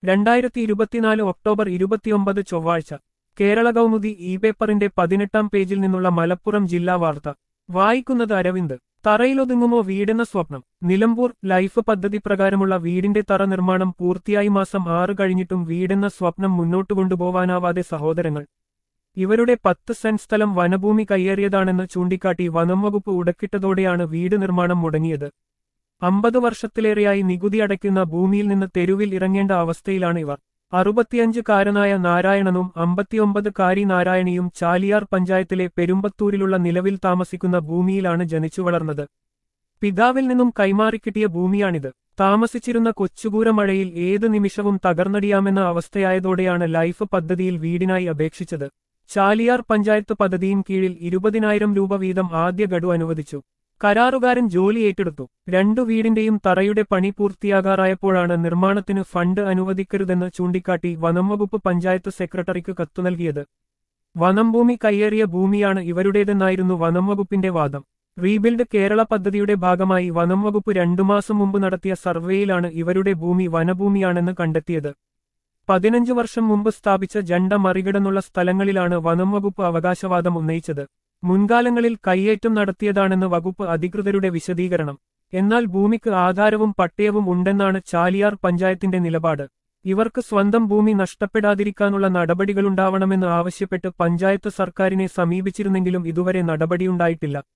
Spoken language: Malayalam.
രണ്ടായിരത്തി ഇരുപത്തിനാല് ഒക്ടോബർ ഇരുപത്തിയൊമ്പത് ചൊവ്വാഴ്ച കേരള കൗമുദി ഇ പേപ്പറിന്റെ പതിനെട്ടാം പേജിൽ നിന്നുള്ള മലപ്പുറം ജില്ലാ വാർത്ത വായിക്കുന്നത് അരവിന്ദ് തറയിലൊതുങ്ങുമോ വീടെന്ന സ്വപ്നം നിലമ്പൂർ ലൈഫ് പദ്ധതി പ്രകാരമുള്ള വീടിന്റെ തറ നിർമ്മാണം പൂർത്തിയായി മാസം ആറ് കഴിഞ്ഞിട്ടും വീടെന്ന സ്വപ്നം മുന്നോട്ടു കൊണ്ടുപോവാനാവാതെ സഹോദരങ്ങൾ ഇവരുടെ പത്ത് സെന്റ് സ്ഥലം വനഭൂമി കയ്യേറിയതാണെന്ന് ചൂണ്ടിക്കാട്ടി വനം വകുപ്പ് ഉടക്കിട്ടതോടെയാണ് വീട് നിർമ്മാണം മുടങ്ങിയത് അമ്പത് വർഷത്തിലേറെയായി നികുതി അടയ്ക്കുന്ന ഭൂമിയിൽ നിന്ന് തെരുവിൽ ഇറങ്ങേണ്ട അവസ്ഥയിലാണ് ഇവർ അറുപത്തിയഞ്ചുകാരനായ നാരായണനും അമ്പത്തിയൊമ്പതുകാരി നാരായണിയും ചാലിയാർ പഞ്ചായത്തിലെ പെരുമ്പത്തൂരിലുള്ള നിലവിൽ താമസിക്കുന്ന ഭൂമിയിലാണ് ജനിച്ചു വളർന്നത് പിതാവിൽ നിന്നും കൈമാറിക്കിട്ടിയ ഭൂമിയാണിത് താമസിച്ചിരുന്ന കൊച്ചുകൂര മഴയിൽ ഏത് നിമിഷവും തകർന്നടിയാമെന്ന അവസ്ഥയായതോടെയാണ് ലൈഫ് പദ്ധതിയിൽ വീടിനായി അപേക്ഷിച്ചത് ചാലിയാർ പഞ്ചായത്ത് പദ്ധതിயின் കീഴിൽ ഇരുപതിനായിരം രൂപ വീതം ആദ്യ ഗഡു അനുവദിച്ചു കരാറുകാരൻ ജോലി ഏറ്റെടുത്തു രണ്ടു വീടിന്റെയും തറയുടെ പണി പൂർത്തിയാകാറായപ്പോഴാണ് നിർമ്മാണത്തിന് ഫണ്ട് അനുവദിക്കരുതെന്ന് ചൂണ്ടിക്കാട്ടി വനം വകുപ്പ് പഞ്ചായത്ത് സെക്രട്ടറിക്ക് കത്തു നൽകിയത് വനം ഭൂമി കയ്യേറിയ ഭൂമിയാണ് ഇവരുടേതെന്നായിരുന്നു വനം വകുപ്പിന്റെ വാദം റീബിൽഡ് കേരള പദ്ധതിയുടെ ഭാഗമായി വനം വകുപ്പ് രണ്ടു മാസം മുമ്പ് നടത്തിയ സർവേയിലാണ് ഇവരുടെ ഭൂമി വനഭൂമിയാണെന്ന് കണ്ടെത്തിയത് പതിനഞ്ചു വർഷം മുമ്പ് സ്ഥാപിച്ച ജണ്ട മറികടന്നുള്ള സ്ഥലങ്ങളിലാണ് വനം വകുപ്പ് അവകാശവാദം ഉന്നയിച്ചത് മുൻകാലങ്ങളിൽ കയ്യേറ്റം നടത്തിയതാണെന്ന് വകുപ്പ് അധികൃതരുടെ വിശദീകരണം എന്നാൽ ഭൂമിക്ക് ആധാരവും പട്ടയവും ഉണ്ടെന്നാണ് ചാലിയാർ പഞ്ചായത്തിന്റെ നിലപാട് ഇവർക്ക് സ്വന്തം ഭൂമി നഷ്ടപ്പെടാതിരിക്കാനുള്ള നടപടികളുണ്ടാവണമെന്ന് ആവശ്യപ്പെട്ട് പഞ്ചായത്ത് സർക്കാരിനെ സമീപിച്ചിരുന്നെങ്കിലും ഇതുവരെ നടപടിയുണ്ടായിട്ടില്ല